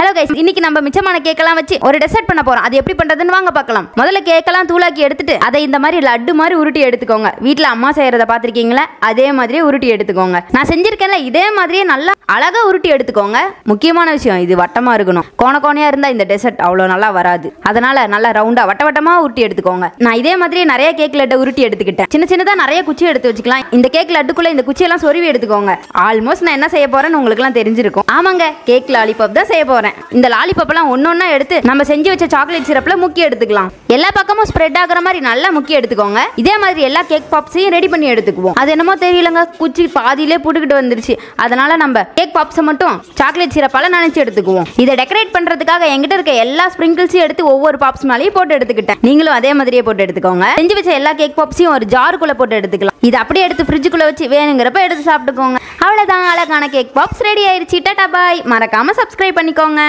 hello guys இன்னைக்கு நம்ம மிச்சமான கேக்கெல்லாம் வச்சு ஒரு டெசர்ட் பண்ண போறோம் அது எப்படி பண்றதுன்னு வாங்க பார்க்கலாம் முதல்ல கேக்கெல்லாம் தூளாக்கி எடுத்துட்டு அதை இந்த மாதிரி லட்டு மாதிரி உருட்டி எடுத்துக்கோங்க வீட்ல அம்மா செய்யறத பாத்திருக்கீங்களா அதே மாதிரியே உருட்டி எடுத்துக்கோங்க நான் செஞ்சிருக்கேன்ல இதே மாதிரியே நல்லா அழகா உருட்டி எடுத்துக்கோங்க முக்கியமான விஷயம் இது வட்டமா இருக்கணும் கோண கோணையா இருந்தா இந்த டெசர்ட் அவ்வளோ நல்லா வராது அதனால நல்லா ரவுண்டா வட்ட வட்டமா உருட்டி எடுத்துக்கோங்க நான் இதே மாதிரியே நிறைய கேக் லட்டை உருட்டி எடுத்துக்கிட்டேன் சின்ன சின்னதா நிறைய குச்சி எடுத்து வச்சுக்கலாம் இந்த கேக் லட்டுக்குள்ள இந்த குச்சியெல்லாம் சொருவி எடுத்துக்கோங்க ஆல்மோஸ்ட் நான் என்ன செய்ய போறேன்னு உங்களுக்குலாம் தெரிஞ்சிருக்கும் ஆமாங்க கேக் லாலிபாப் தான் செய்ய போறேன் இந்த லாலிபாப் எல்லாம் ஒன்னொன்னா எடுத்து நம்ம செஞ்சு வச்ச சாக்லேட் சிரப்ல முக்கி எடுத்துக்கலாம் எல்லா பக்கமும் ஸ்ப்ரெட் ஆகுற மாதிரி நல்லா முக்கி எடுத்துக்கோங்க இதே மாதிரி எல்லா கேக் பாப்ஸையும் ரெடி பண்ணி எடுத்துக்குவோம் அது என்னமோ தெரியலங்க குச்சி பாதியிலே போட்டுக்கிட்டு வந்துருச்சு அதனால நம்ம கேக் பாப்ஸை மட்டும் சாக்லேட் சிரப்பால நினைச்சு எடுத்துக்குவோம் இதை டெக்கரேட் பண்றதுக்காக என்கிட்ட இருக்க எல்லா ஸ்ப்ரிங்கிள்ஸையும் எடுத்து ஒவ்வொரு பாப்ஸ் மேலேயும் போட்டு எடுத்துக்கிட்டேன் நீங்களும் அதே மாதிரியே போட்டு எடுத்துக்கோங்க செஞ்சு வச்ச எல்லா கேக் பாப்ஸையும் ஒரு ஜாருக்குள்ள போட்டு எடுத்துக்கலாம் இது அப்படியே எடுத்து ஃப்ரிட்ஜுக்குள்ள வச்சு வேணுங்கிறப்ப எடுத்து சாப்பிட்டுக்கோங்க அவ்வளவுதான் அழகான கேக் பாப்ஸ் ரெடி ஆயிருச்சு டாடா பாய் மறக்காம சப்ஸ்கிரைப் பண்ணிக்கோங்க